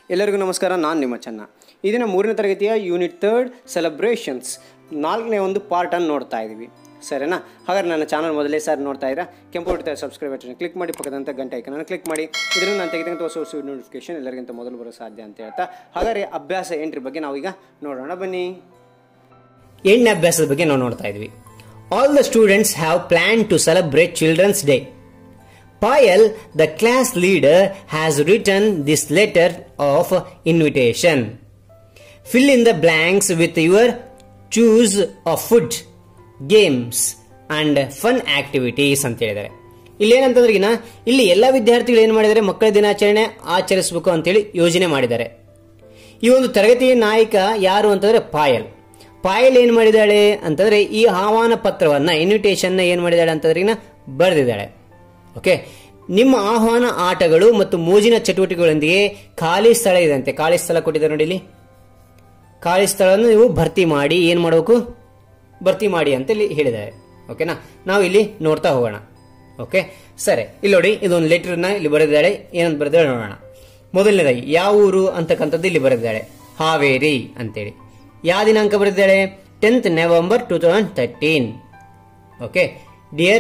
ಎಲ್ಲರಿಗೂ ನಮಸ್ಕಾರ ನಾನು ನಿಮ್ಮ ಚೆನ್ನ ಇದನ್ನ ಮೂರನೇ ತರಗತಿಯ ಯೂನಿಟ್ ಥರ್ಡ್ ಸೆಲೆಬ್ರೇಷನ್ಸ್ ನಾಲ್ಕನೇ ಒಂದು ಪಾರ್ಟನ್ನು ನೋಡ್ತಾ ಇದ್ದೀವಿ ಸರಿನಾ ಹಾಗಾದ್ರೆ ನನ್ನ ಚಾನಲ್ ಮೊದಲೇ ಸಾರಿ ನೋಡ್ತಾ ಇದ್ದೀರಾ ಕೆಂಪು ಹೊಡಿತಾ ಸಬ್ಸ್ಕ್ರೈಬ್ ಬಟನ್ ಕ್ಲಿಕ್ ಮಾಡಿ ಪಕ್ಕದಂಥ ಗಂಟೆ ಐಕನನ್ನು ಕ್ಲಿಕ್ ಮಾಡಿ ಇದರಿಂದ ನಾನು ತೆಗೆದಂಥ ಹೊಸ ಹೊಸ ನೋಟಿಫಿಕೇಶನ್ ಎಲ್ಲರಿಗಿಂತ ಮೊದಲು ಬರೋ ಸಾಧ್ಯ ಅಂತ ಹೇಳ್ತಾ ಹಾಗಾದ್ರೆ ಅಭ್ಯಾಸ ಎಂಟ್ರಿ ಬಗ್ಗೆ ನಾವೀಗ ನೋಡೋಣ ಬನ್ನಿ ಎಂಟನೇ ಅಭ್ಯಾಸದ ಬಗ್ಗೆ ನಾವು ನೋಡ್ತಾ ಇದ್ವಿ all the students have plan to celebrate children's day Payal the class leader has return this letter of invitation fill in the blanks with your choose of food games and fun activities ಅಂತ ಹೇಳಿದ್ದಾರೆ ಇಲ್ಲಿ ಏನಂತಂದ್ರೆ ಈಗ ಇಲ್ಲಿ ಎಲ್ಲ ವಿದ್ಯಾರ್ಥಿಗಳು ಏನು ಮಾಡಿದ್ದಾರೆ ಮಕ್ಕಳ ದಿನಾಚರಣೆ ಆಚರಿಸಬೇಕು ಅಂತೇಳಿ ಯೋಜನೆ ಮಾಡಿದ್ದಾರೆ ಈ ಒಂದು ತರಗತಿಯ ನಾಯಕ ಯಾರು ಅಂತಂದ್ರೆ ಪಾಯಲ್ ಪಾಯಲ್ ಏನ್ ಮಾಡಿದಾಳೆ ಅಂತಂದ್ರೆ ಈ ಆಹ್ವಾನ ಪತ್ರವನ್ನ ಇನ್ವಿಟೇಷನ್ ಏನ್ ಮಾಡಿದಾಳೆ ಅಂತಂದ್ರೆ ಈಗ ಬರೆದಿದ್ದಾಳೆ ಓಕೆ ನಿಮ್ಮ ಆಹ್ವಾನ ಆಟಗಳು ಮತ್ತು ಮೋಜಿನ ಚಟುವಟಿಕೆಗಳೊಂದಿಗೆ ಖಾಲಿ ಸ್ಥಳ ಇದಂತೆ ಖಾಲಿ ಸ್ಥಳ ಕೊಟ್ಟಿದ್ದಾರೆ ನೋಡಿ ಇಲ್ಲಿ ಖಾಲಿ ಸ್ಥಳವನ್ನು ನೀವು ಭರ್ತಿ ಮಾಡಿ ಏನ್ ಮಾಡಬೇಕು ಭರ್ತಿ ಮಾಡಿ ಅಂತ ಇಲ್ಲಿ ಹೇಳಿದ್ದಾರೆ ಓಕೆನಾ ನಾವು ಇಲ್ಲಿ ನೋಡ್ತಾ ಹೋಗೋಣ ಓಕೆ ಸರಿ ಇಲ್ಲಿ ನೋಡಿ ಇದೊಂದು ಲೆಟರ್ನ ಇಲ್ಲಿ ಬರೆದಿದ್ದಾಳೆ ಏನಂತ ಬರೆದಿದ್ದಾಳೆ ನೋಡೋಣ ಮೊದಲನೇದಾಗಿ ಯಾವ ಊರು ಅಂತಕ್ಕಂಥದ್ದು ಇಲ್ಲಿ ಬರೆದಿದ್ದಾಳೆ ಹಾವೇರಿ ಅಂತೇಳಿ ಯಾವ ದಿನಾಂಕ ಬರೆದಿದ್ದಾಳೆ tenth November two thousand thirteen okay dear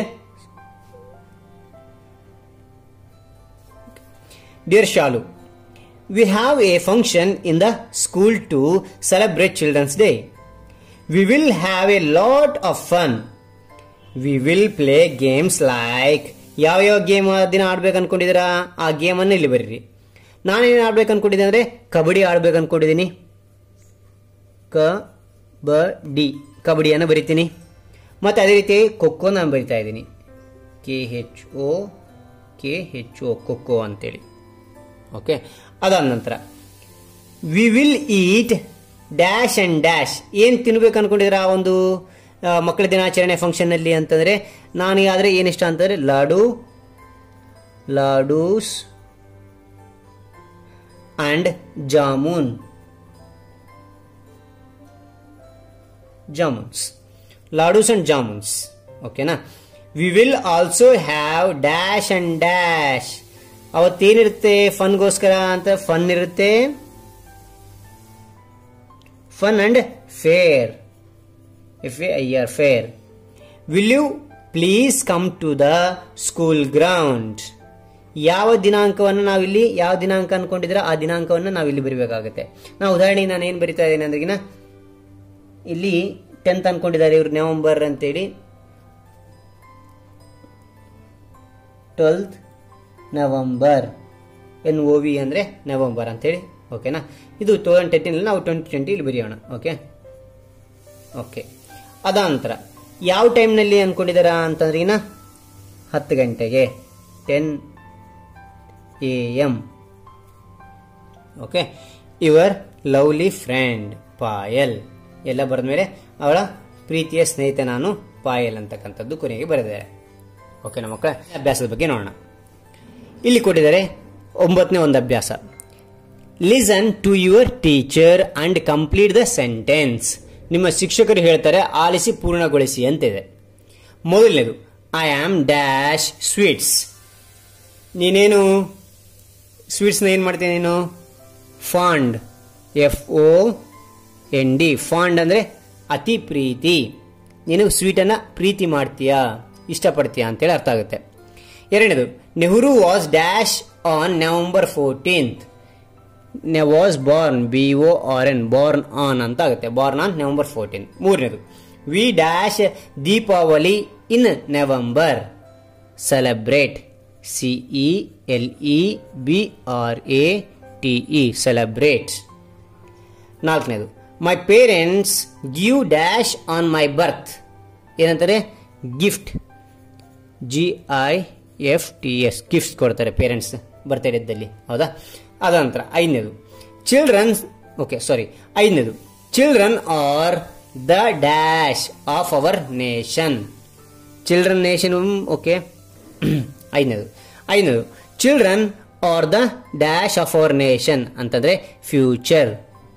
dear Shalu we have a function in the school to celebrate children's day we will have a lot of fun we will play games like ಯಾವ ಯಾವ game ದಿನ ಆಡ್ಬೇಕು ಅನ್ಕೊಂಡಿದ್ದೀರಾ ಆ game ಅನ್ನ ಇಲ್ಲಿ ಬರೀರಿ ನಾನೇನು ಆಡ್ಬೇಕು ಅನ್ಕೊಂಡಿದ್ದೆ ಅಂದ್ರೆ ಕಬಡ್ಡಿ ಆಡ್ಬೇಕು ಅನ್ಕೊಂಡಿದ್ದೀನಿ ಕ ಬ ಡಿ ಕಬಡ್ಡಿಯನ್ನು ಬರಿತೀನಿ ಮತ್ತು ಅದೇ ರೀತಿ ಖೋಖೋ ನಾನು ಬರಿತಾ ಇದ್ದೀನಿ K H O K H O kho kho ಅಂತೇಳಿ ಓಕೆ ಅದಾದ ನಂತರ we will eat dash and dash ಏನು ತಿನ್ಬೇಕು ಅನ್ಕೊಂಡಿದ್ರೆ ಆ ಒಂದು ಆ, ಮಕ್ಕಳ ದಿನಾಚರಣೆ ಫಂಕ್ಷನ್ನಲ್ಲಿ ಅಂತಂದರೆ ನನಗಾದರೆ ಏನಿಷ್ಟ ಅಂತಂದರೆ ಲಾಡು ಲಾಡೂಸ್ ಅಂಡ್ ಜಾಮೂನ್ ಜಾಮೂನ್ಸ್ ಲಾಡೂಸ್ ಅಂಡ್ ಜಾಮೂನ್ಸ್ ಓಕೆನಾ we will also have dash and dash ಅವತ್ತೇನಿರುತ್ತೆ ಫನ್ಗೋಸ್ಕರ ಅಂತ ಫನ್ ಇರುತ್ತೆ fun and fair F A I R fair will you please come to the school ground ಯಾವ ದಿನಾಂಕವನ್ನು ನಾವಿಲ್ಲಿ ಯಾವ ದಿನಾಂಕ ಅನ್ಕೊಂಡಿದ್ರೆ ಆ ದಿನಾಂಕವನ್ನು ನಾವಿಲ್ಲಿ ಬರಿಬೇಕಾಗುತ್ತೆ ನಾವು ಉದಾಹರಣೆಗೆ ನಾನು ಏನು ಬರಿತಾ ಇದ್ದೀನಿ ಅಂದ್ರಿಗಿನ ಇಲ್ಲಿ ಟೆಂತ್ ಅನ್ಕೊಂಡಿದ್ದಾರೆ ಇವರು ನವೆಂಬರ್ ಅಂತೇಳಿ twelfth November N O V ಅಂದರೆ ನವಂಬರ್ ಅಂತೇಳಿ ಓಕೆನಾ ಇದು ಟೂ ತೌಸಂಡ್ ಟೆಂಟಿನಲ್ಲಿ ನಾವು ಟ್ವೆಂಟಿ ಟ್ವೆಂಟಿ ಇಲ್ಲಿ ಬರೆಯೋಣ ಓಕೆ ಓಕೆ ಅದ ನಂತರ ಯಾವ ಟೈಮ್ನಲ್ಲಿ ಅನ್ಕೊಂಡಿದ್ದಾರ ಅಂತಂದ್ರೆ ಇನ್ನ ಹತ್ತು ಗಂಟೆಗೆ ten A M okay your lovely friend Payal ಎಲ್ಲ ಬರೆದ್ಮೇಲೆ ಅವಳ ಪ್ರೀತಿಯ ಸ್ನೇಹಿತ ನಾನು ಪಾಯಲ್ ಅಂತಕ್ಕಂಥದ್ದು ಕೊನೆಗೆ ಬರೆದಿದ್ದಾರೆ ಓಕೆ ನಮ್ಮ ಮಕ್ಕಳ ಅಭ್ಯಾಸದ ಬಗ್ಗೆ ನೋಡೋಣ ಇಲ್ಲಿ ಕೊಟ್ಟಿದ್ದಾರೆ ಒಂಬತ್ತನೇ ಒಂದು ಅಭ್ಯಾಸ listen to your teacher and complete the sentence ನಿಮ್ಮ ಶಿಕ್ಷಕರು ಹೇಳ್ತಾರೆ ಆಲಿಸಿ ಪೂರ್ಣಗೊಳಿಸಿ ಅಂತಿದೆ ಮೊದಲನೇದು ಐ ಆಮ್ ಡ್ಯಾಶ್ ಸ್ವೀಟ್ಸ್ ನೀನೇನು ಸ್ವೀಟ್ಸ್ನ ಏನು ಮಾಡ್ತೀನಿ ನೀನು fond F O N D fond ಅಂದರೆ ಅತಿ ಪ್ರೀತಿ ನೀನು ಸ್ವೀಟನ್ನು ಪ್ರೀತಿ ಮಾಡ್ತೀಯಾ ಇಷ್ಟಪಡ್ತೀಯಾ ಅಂತೇಳಿ ಅರ್ಥ ಆಗುತ್ತೆ ಎರಡನೇದು Nehru was dash on November fourteenth ನೆ was born B O R N born on ಅಂತ ಆಗುತ್ತೆ ಬಾರ್ನ್ ಆನ್ ನವೆಂಬರ್ ಫೋರ್ಟೀನ್ ಮೂರನೇದು we dash Deepavali in November celebrate C E L E B R A T E celebrate ನಾಲ್ಕನೇದು my parents give dash on my birth ಏನಂತಾರೆ gift G I F T S gifts ಕೊಡ್ತಾರೆ parents ಬರ್ತ್ಡೇದಲ್ಲಿ ಹೌದಾ ಅದ ನಂತರ ಐದನೇದು children's okay sorry ಐದನೇದು children are the dash of our nation children nation okay ಐದನೇದು ಐದನೇದು children are the dash of our nation ಅಂತಂದ್ರೆ ಫ್ಯೂಚರ್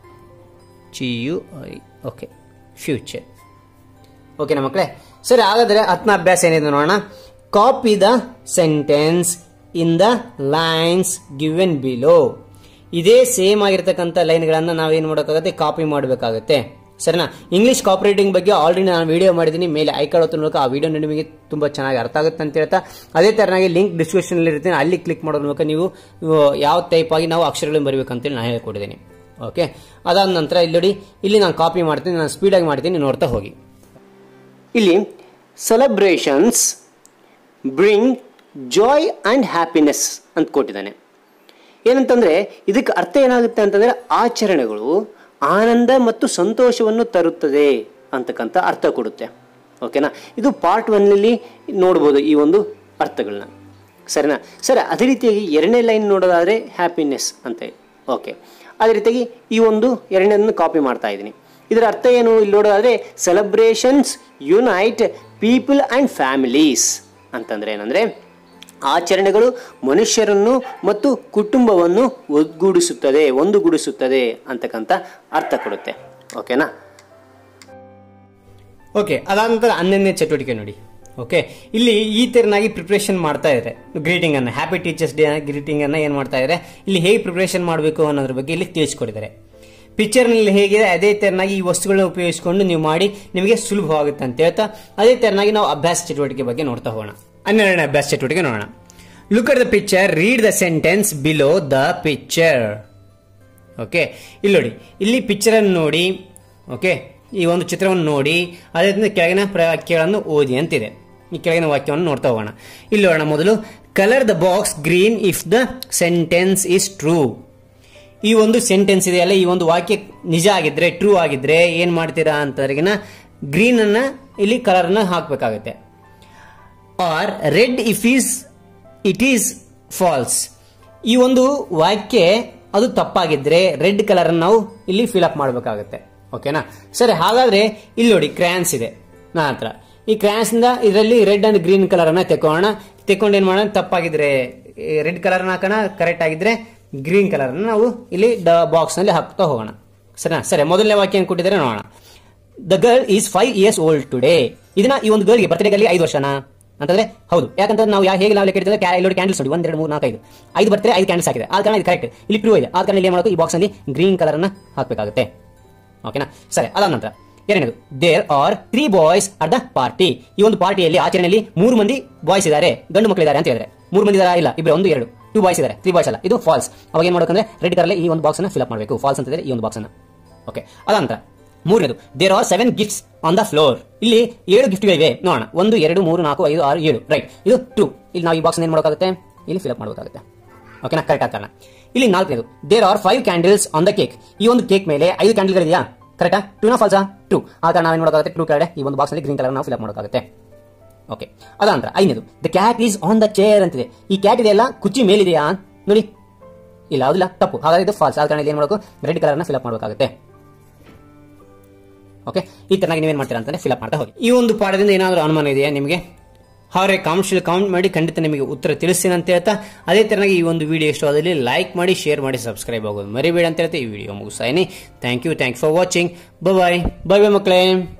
ಚಿ ಯು ಐ ಓಕೆ ಫ್ಯೂಚರ್ ಓಕೆನಾ ಮಕ್ಕಳೇ ಸರಿ ಹಾಗಾದ್ರೆ ಹತ್ತನ ಅಭ್ಯಾಸ ಏನಿದೆ ನೋಡೋಣ copy the sentence in the lines given below ಇದೇ ಸೇಮ್ ಆಗಿರ್ತಕ್ಕಂಥ ಲೈನ್ಗಳನ್ನು ನಾವೇನು ಮಾಡೋಕ್ಕಾಗುತ್ತೆ ಕಾಪಿ ಮಾಡಬೇಕಾಗುತ್ತೆ ಸರಿನಾ ಇಂಗ್ಲಿಷ್ ಕಾಪರೇಟಿಂಗ್ ಬಗ್ಗೆ ಆಲ್ರೆಡಿ ನಾನು ವಿಡಿಯೋ ಮಾಡಿದ್ದೀನಿ ಮೇಲೆ ಐಕಾಡ್ ಹೊತ್ತು ಮೂಲಕ ಆ ವಿಡಿಯೋ ನಿಮಗೆ ತುಂಬ ಚೆನ್ನಾಗಿ ಅರ್ಥ ಆಗುತ್ತೆ ಅಂತ ಹೇಳ್ತಾ ಅದೇ ತರನಾಗಿ ಲಿಂಕ್ ಡಿಸ್ಕ್ರಿಪ್ಷನ್ ಇರುತ್ತೆ ಅಲ್ಲಿ ಕ್ಲಿಕ್ ಮಾಡೋದ್ರ ಮೂಲಕ ನೀವು ಇವು ಯಾವ ಟೈಪ್ ಆಗಿ ನಾವು ಅಕ್ಷರಗಳನ್ನು ಬರಬೇಕಂತೇಳಿ ನಾನು ಹೇಳ್ಕೊಟ್ಟಿದ್ದೀನಿ ಓಕೆ ಅದಾದ ನಂತರ ಇಲ್ಲಿ ನೋಡಿ ಇಲ್ಲಿ ನಾನು ಕಾಪಿ ಮಾಡ್ತೀನಿ ನಾನು ಸ್ಪೀಡಾಗಿ ಮಾಡ್ತೀನಿ ನೋಡ್ತಾ ಹೋಗಿ ಇಲ್ಲಿ celebrations bring joy and happiness ಅಂತ ಕೊಟ್ಟಿದ್ದಾನೆ ಏನಂತಂದರೆ ಇದಕ್ಕೆ ಅರ್ಥ ಏನಾಗುತ್ತೆ ಅಂತಂದರೆ ಆಚರಣೆಗಳು ಆನಂದ ಮತ್ತು ಸಂತೋಷವನ್ನು ತರುತ್ತದೆ ಅಂತಕ್ಕಂಥ ಅರ್ಥ ಕೊಡುತ್ತೆ ಓಕೆನಾ ಇದು ಪಾರ್ಟ್ ಒನ್ನಲ್ಲಿ ನೋಡ್ಬೋದು ಈ ಒಂದು ಅರ್ಥಗಳನ್ನ ಸರಿನಾ ಸರಿ ಅದೇ ರೀತಿಯಾಗಿ ಎರಡನೇ ಲೈನ್ ನೋಡೋದಾದರೆ ಹ್ಯಾಪಿನೆಸ್ ಅಂತ ಓಕೆ ಅದೇ ರೀತಿಯಾಗಿ ಈ ಒಂದು ಎರಡನೇದನ್ನು ಕಾಪಿ ಮಾಡ್ತಾ ಇದ್ದೀನಿ ಇದರ ಅರ್ಥ ಏನು ಇಲ್ಲಿ ನೋಡೋದಾದರೆ celebrations unite people and families ಅಂತಂದರೆ ಏನಂದರೆ ಆಚರಣೆಗಳು ಮನುಷ್ಯರನ್ನು ಮತ್ತು ಕುಟುಂಬವನ್ನು ಒಗ್ಗೂಡಿಸುತ್ತದೆ ಒಂದುಗೂಡಿಸುತ್ತದೆ ಅಂತಕ್ಕಂಥ ಅರ್ಥ ಕೊಡುತ್ತೆ ಓಕೆನಾ ಓಕೆ ಅದಾದ ನಂತರ ಹನ್ನೊಂದನೇ ಚಟುವಟಿಕೆ ನೋಡಿ ಓಕೆ ಇಲ್ಲಿ ಈ ತೆರನಾಗಿ ಪ್ರಿಪ್ರೇಷನ್ ಮಾಡ್ತಾ ಇದ್ದಾರೆ ಗ್ರೀಟಿಂಗ್ ಅನ್ನ ಹ್ಯಾಪಿ ಟೀಚರ್ಸ್ ಡೇ ಗ್ರೀಟಿಂಗ್ ಅನ್ನ ಏನ್ ಮಾಡ್ತಾ ಇದ್ದಾರೆ ಇಲ್ಲಿ ಹೇಗೆ ಪ್ರಿಪ್ರೇಷನ್ ಮಾಡಬೇಕು ಅನ್ನೋದ್ರ ಬಗ್ಗೆ ಇಲ್ಲಿ ತಿಳಿಸ್ಕೊಟ್ಟಿದ್ದಾರೆ ಪಿಕ್ಚರ್ನಲ್ಲಿ ಹೇಗಿದೆ ಅದೇ ತೆರನಾಗಿ ಈ ವಸ್ತುಗಳನ್ನ ಉಪಯೋಗಿಸಿಕೊಂಡು ನೀವು ಮಾಡಿ ನಿಮಗೆ ಸುಲಭವಾಗುತ್ತೆ ಅಂತ ಹೇಳ್ತಾ ಅದೇ ತೆರನಾಗಿ ನಾವು ಅಭ್ಯಾಸ ಚಟುವಟಿಕೆ ಬಗ್ಗೆ ನೋಡ್ತಾ ಹೋಗೋಣ ಹನ್ನೆರಡನೇ ಅಭ್ಯಾಸ ಚಟುವಟಿಕೆ ನೋಡೋಣ look at the picture read the sentence below the picture okay ಇಲ್ಲಿ ನೋಡಿ ಇಲ್ಲಿ ಪಿಕ್ಚರ್ ಅನ್ನು ನೋಡಿ ಓಕೆ ಈ ಒಂದು ಚಿತ್ರವನ್ನು ನೋಡಿ ಅದರಿಂದ ಕೆಳಗಿನ ಪ್ರ- ವಾಕ್ಯಗಳನ್ನು ಓದಿ ಅಂತಿದೆ ಈ ಕೆಳಗಿನ ವಾಕ್ಯವನ್ನು ನೋಡ್ತಾ ಹೋಗೋಣ ಇಲ್ಲಿ ನೋಡೋಣ ಮೊದಲು colour the box green if the sentence is true ಈ ಒಂದು ಸೆಂಟೆನ್ಸ್ ಇದೆಯಲ್ಲ ಈ ಒಂದು ವಾಕ್ಯ ನಿಜ ಆಗಿದ್ರೆ ಟ್ರೂ ಆಗಿದ್ರೆ ಏನ್ ಮಾಡ್ತೀರಾ ಅಂತಂದ್ರೆಗಿನ ಗ್ರೀನ್ ಅನ್ನ ಇಲ್ಲಿ ಕಲರ್ ಅನ್ನ ಹಾಕ್ಬೇಕಾಗುತ್ತೆ or red if is it is false ಈ ಒಂದು ವಾಕ್ಯ ಅದು ತಪ್ಪಾಗಿದ್ರೆ ರೆಡ್ ಕಲರ್ ನಾವು ಇಲ್ಲಿ ಫಿಲ್ ಅಪ್ ಮಾಡಬೇಕಾಗುತ್ತೆ ಓಕೆನಾ ಸರಿ ಹಾಗಾದ್ರೆ ಇಲ್ಲಿ ನೋಡಿ ಕ್ರ್ಯಾನ್ಸ್ ಇದೆ ನನ್ನ ಹತ್ರ ಈ ಕ್ರ್ಯಾನ್ಸ್ ಇಂದ ಇದರಲ್ಲಿ ರೆಡ್ ಅಂಡ್ ಗ್ರೀನ್ ಕಲರ್ ಅನ್ನ ತೆಕ್ಕೊಳ್ಳೋಣ ತೆಕ್ಕೊಂಡು ಏನ್ ಮಾಡೋಣ ತಪ್ಪಾಗಿದ್ರೆ ರೆಡ್ ಕಲರ್ ಹಾಕೋಣ ಕರೆಕ್ಟ್ ಆಗಿದ್ರೆ ಗ್ರೀನ್ ಕಲರ್ ನಾವು ಇಲ್ಲಿ ಬಾಕ್ಸ್ ನಲ್ಲಿ ಹಾಕ್ತಾ ಹೋಗೋಣ ಸರಿನಾ ಸರಿ ಮೊದಲನೇ ವಾಕ್ಯ ಏನ್ ಕೊಟ್ಟಿದ್ದಾರೆ ನೋಡೋಣ the girl is five years old today ಇದನ್ನ ಈ ಒಂದು ಗರ್ಲ್ಗೆ ಬರ್ತ್ಡೇ ಗಲ್ಲಿ ಐದು ವರ್ಷನಾ ಅಂತಂದ್ರೆ ಹೌದು ಯಾಕಂತಂದ್ರೆ ನಾವು ಯಾ ಹೇಗೆ ನಾವು ಲೆಕ್ಕ ಇಡ್ತೇವೆ ಕ್ಯಾ ಇಲ್ಲಿ ಕ್ಯಾಂಡಲ್ಸ್ ನೋಡಿ ಒಂದ್ ಎರಡು ಮೂರು ನಾಲ್ಕು ಐದು ಐದು ಬರ್ತಾರೆ ಐದು ಕ್ಯಾಂಡಲ್ಸ್ ಹಾಕಿದೆ ಆದ ಕಾರಣ ಇದು ಕರೆಕ್ಟ್ ಇಲ್ಲಿ ಪ್ರೂವ್ ಇದೆ ಆದ ಕಾರಣ ಇಲ್ಲಿ ಏನ್ ಮಾಡಬೇಕು ಈ ಬಾಕ್ಸ್ ಅಲ್ಲಿ ಗ್ರೀನ್ ಕಲರ್ ಅನ್ನ ಹಾಕಬೇಕಾಗುತ್ತೆ ಓಕೆನಾ ಸರಿ ಅದಾದ ನಂತರ ಎರಡನೇದು there are three boys at the party ಈ ಒಂದು ಪಾರ್ಟಿಯಲ್ಲಿ ಆಚರಣೆಯಲ್ಲಿ ಮೂರು ಮಂದಿ ಬಾಯ್ಸ್ ಇದ್ದಾರೆ ಗಂಡು ಮಕ್ಕಳಿದ್ದಾರೆ ಅಂತ ಹೇಳಿದ್ರೆ ಮೂರು ಮಂದಿ ಇದಾರಾ ಇಲ್ಲ ಇಬ್ಬರು ಒಂದು ಎರಡು ಟೂ ಬಾಯ್ಸ್ ಇದ್ದಾರೆ ತ್ರೀ ಬಾಯ್ಸ್ ಅಲ್ಲ ಇದು ಫಾಲ್ಸ್ ಅವಾಗ ಏನ್ ಮಾಡಬೇಕಂದ್ರೆ ರೆಡ್ ಕಲರ್ ಈ ಒಂದು ಬಾಕ್ಸ್ ಅನ್ನ ಫಿಲ್ ಅಪ್ ಮಾಡಬೇಕು ಫಾಲ್ಸ್ ಅಂತ ಇದ್ರೆ ಈ ಒಂದು ಬಾಕ್ಸ್ ಅನ್ನ ಓಕೆ ಅದ ನಂತರ ಮೂರನೇದು there are seven gifts on the floor ಇಲ್ಲಿ ಏಳು ಗಿಫ್ಟ್ಗಳಿವೆ ನೋಡೋಣ ಒಂದು ಎರಡು ಮೂರು ನಾಲ್ಕು ಐದು ಆರು ಏಳು ರೈಟ್ ಇದು ಟೂ ಇಲ್ಲಿ ನಾವು ಈ ಬಾಕ್ಸ್ ಏನ್ ಮಾಡೋಕ್ಕಾಗುತ್ತೆ ಇಲ್ಲಿ ಫಿಲ್ ಅಪ್ ಮಾಡಬೇಕಾಗುತ್ತೆ ಓಕೆನಾ ಕರೆಕ್ಟ್ ಆಗ್ತಾನೆ ಇಲ್ಲಿ ನಾಲ್ಕನೇದು there are five candles on the cake ಈ ಒಂದು ಕೇಕ್ ಮೇಲೆ ಐದು ಕ್ಯಾಂಡಲ್ಗಳಿದೆಯಾ ಕರೆಕ್ಟಾ ಟೂನಾ ಫಾಲ್ಸಾ ಟೂ ಆ ಕಾರಣ ನಾವೇನು ಮಾಡೋಕ್ಕಾಗುತ್ತೆ ಟೂ ಕಡೆ ಈ ಒಂದು ಬಾಕ್ಸ್ ಅಲ್ಲಿ ಗ್ರೀನ್ ಕಲರ್ ನಾವು ಫಿಲ್ ಅಪ್ ಮಾಡೋಕ್ಕಾಗುತ್ತೆ ಓಕೆ ಅದ ನಂತರ ಐದನೇದು the cat is on the chair ಅಂತಿದೆ ಈ ಕ್ಯಾಟ್ ಇದೆಯಲ್ಲ ಕುಚ್ಚಿ ಮೇಲಿದೆಯಾ ನೋಡಿ ಇಲ್ಲ ಹೌದಿಲ್ಲ ತಪ್ಪು ಹಾಗಾದ್ರೆ ಇದು ಫಾಲ್ಸ್ ಆದ ಕಾರಣ ಇಲ್ಲಿ ಏನು ಮಾಡಬೇಕು ರೆಡ್ ಕಲರ್ನ ಫಿಲ್ ಅಪ್ ಮಾಡಬೇಕಾಗುತ್ತೆ ಓಕೆ ಈ ತರನಾಗಿ ನೀವೇನ್ ಮಾಡ್ತೀರಾ ಅಂತಂದ್ರೆ ಫಿಲ್ ಅಪ್ ಮಾಡ್ತಾ ಹೋಗಿ ಈ ಒಂದು ಪಾಠದಿಂದ ಏನಾದರೂ ಅನುಮಾನ ಇದೆಯಾ ನಿಮಗೆ ಹಾಗೆ ಕಾಮೆಂಟ್ಸ್ ಕಾಮೆಂಟ್ ಮಾಡಿ ಖಂಡಿತ ನಿಮಗೆ ಉತ್ತರ ತಿಳಿಸ್ತೀನಿ ಅಂತ ಹೇಳ್ತಾ ಅದೇ ತರನಾಗಿ ಈ ಒಂದು ವಿಡಿಯೋ ಇಷ್ಟವಾದಲ್ಲಿ ಲೈಕ್ ಮಾಡಿ ಶೇರ್ ಮಾಡಿ ಸಬ್ಸ್ಕ್ರೈಬ್ ಆಗೋದು ಮರಿಬೇಡ ಅಂತ ಹೇಳ್ತಾ ಈ ವಿಡಿಯೋ ಮುಗಿಸ್ತಾ thank you thank for watching bye bye bye ಮಕ್ಕಳೇ